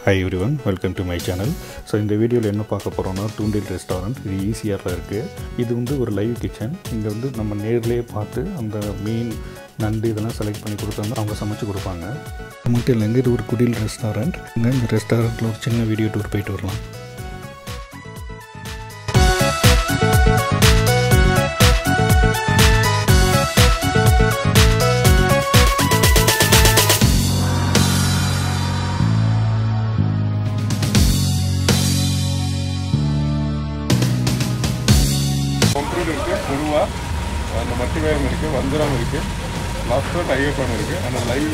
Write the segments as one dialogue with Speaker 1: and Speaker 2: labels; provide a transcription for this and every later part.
Speaker 1: hi everyone welcome to my channel so இந்த வீடியோவில் என்ன பார்க்க போகிறோம்னா தூண்டில் ரெஸ்டாரண்ட் இது ஈஸியாக இருக்குது இது வந்து ஒரு லைவ் கிச்சன் இங்கே வந்து நம்ம நேர்லேயே பார்த்து அந்த மீன் நண்டு இதெல்லாம் செலக்ட் பண்ணி கொடுத்தாங்க அவங்க சமைச்சு கொடுப்பாங்க அது மட்டும் இல்லைங்க இது ஒரு குடில் ரெஸ்டாரண்ட் இங்கே இந்த ரெஸ்டாரண்ட்டில் ஒரு சின்ன வீடியோ டூர் போயிட்டு வரலாம்
Speaker 2: கொம்பூர் இருக்குது குருவா அந்த மட்டிவேரம் இருக்குது வந்திரம் இருக்குது லாஸ்ட்டாக டைகர் ப்ரான் இருக்குது அந்த லைவ்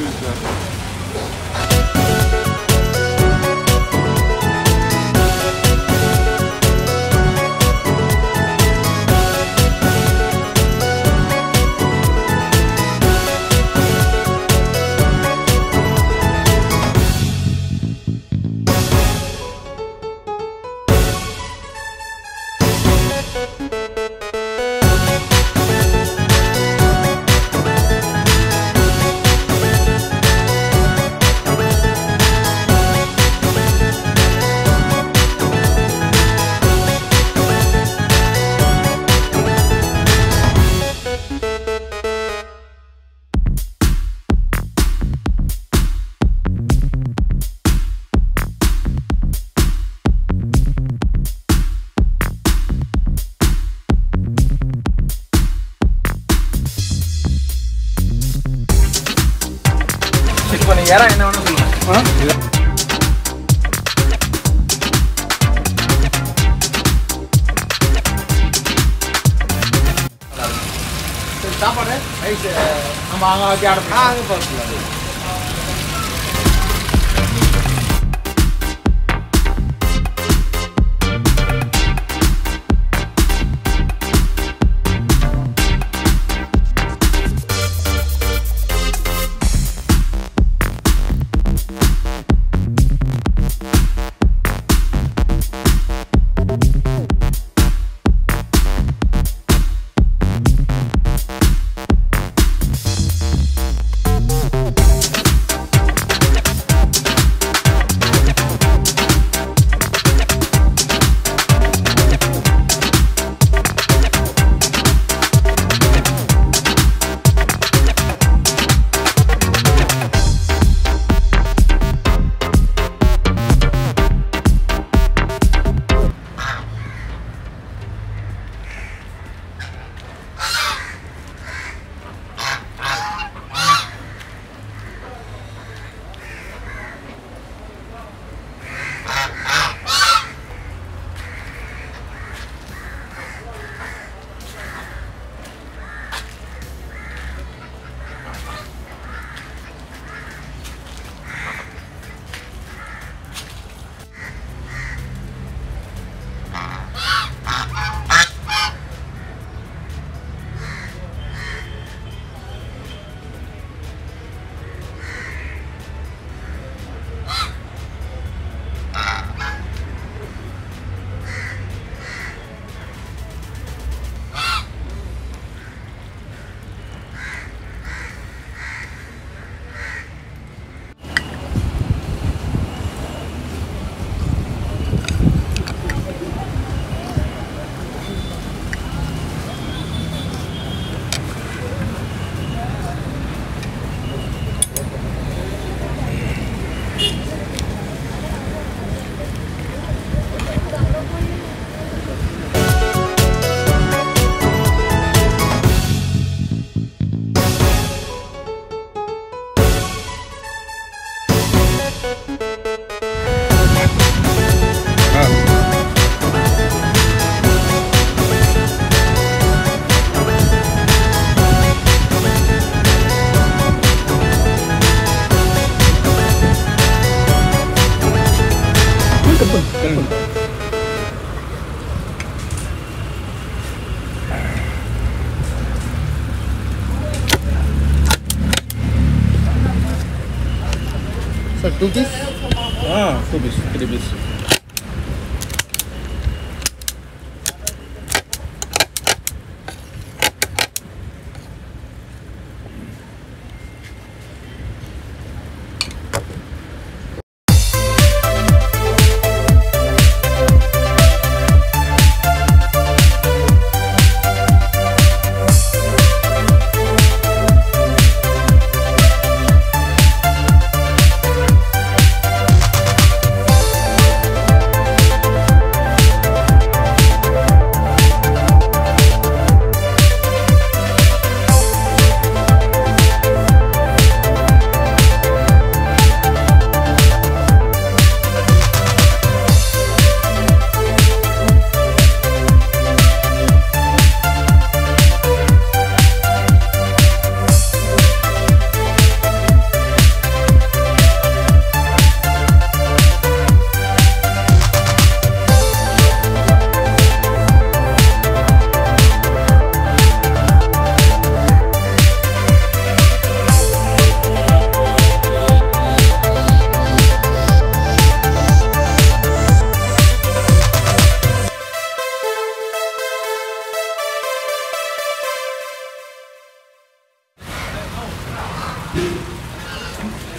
Speaker 3: இப்போ நீ யாரா என்ன வேணும் சொல்லுங்க சரி, சாப்பாடு ரைஸ் நம்ம அங்கே வச்சு ஆர்டர் பண்ணி அங்கே பார்த்துக்கலாம் சார் டூ பீஸ்
Speaker 1: ஆ டூ பீஸ் த்ரீ பீஸ்
Speaker 4: ஆ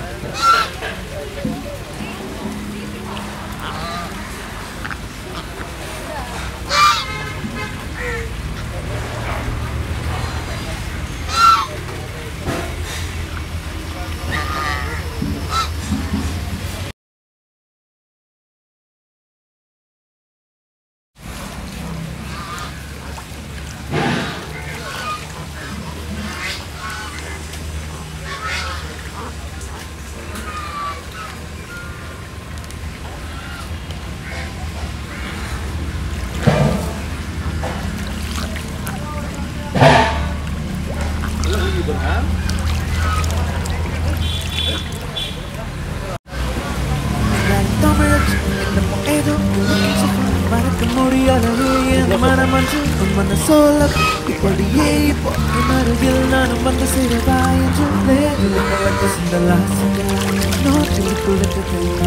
Speaker 4: தமிழ் என்னமோ ஏதோ மறக்க முடியாதவே என் மனமன்று உன் மன சொல்ல இப்படியே இப்போ என் அருகில் நானும் வந்து சேரவா என்று நேரில் கலந்து சிந்தலா சிந்தலா நோட்டில் கொடுத்து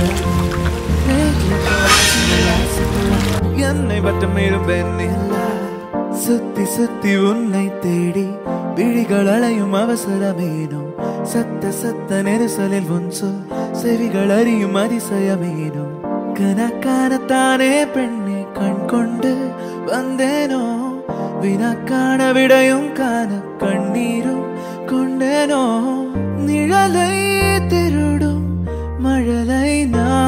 Speaker 4: என்னை பட்டம் மேலும் பெண்ணில்லா சுத்தி சுத்தி உன்னை தேடி விழிகள் அலையும் அவசரமேனும் சத்த சத்த நெரிசலில் உன் சொல் செவிகள் அறியும் அதிசயமேனும் கனக்கானத்தானே பெண்ணே கண் கொண்டு வந்தேனோ வினாக்கான விடையும் காண கண்ணீரும் கொண்டேனோ நிழலை திருடும் மழலை நான்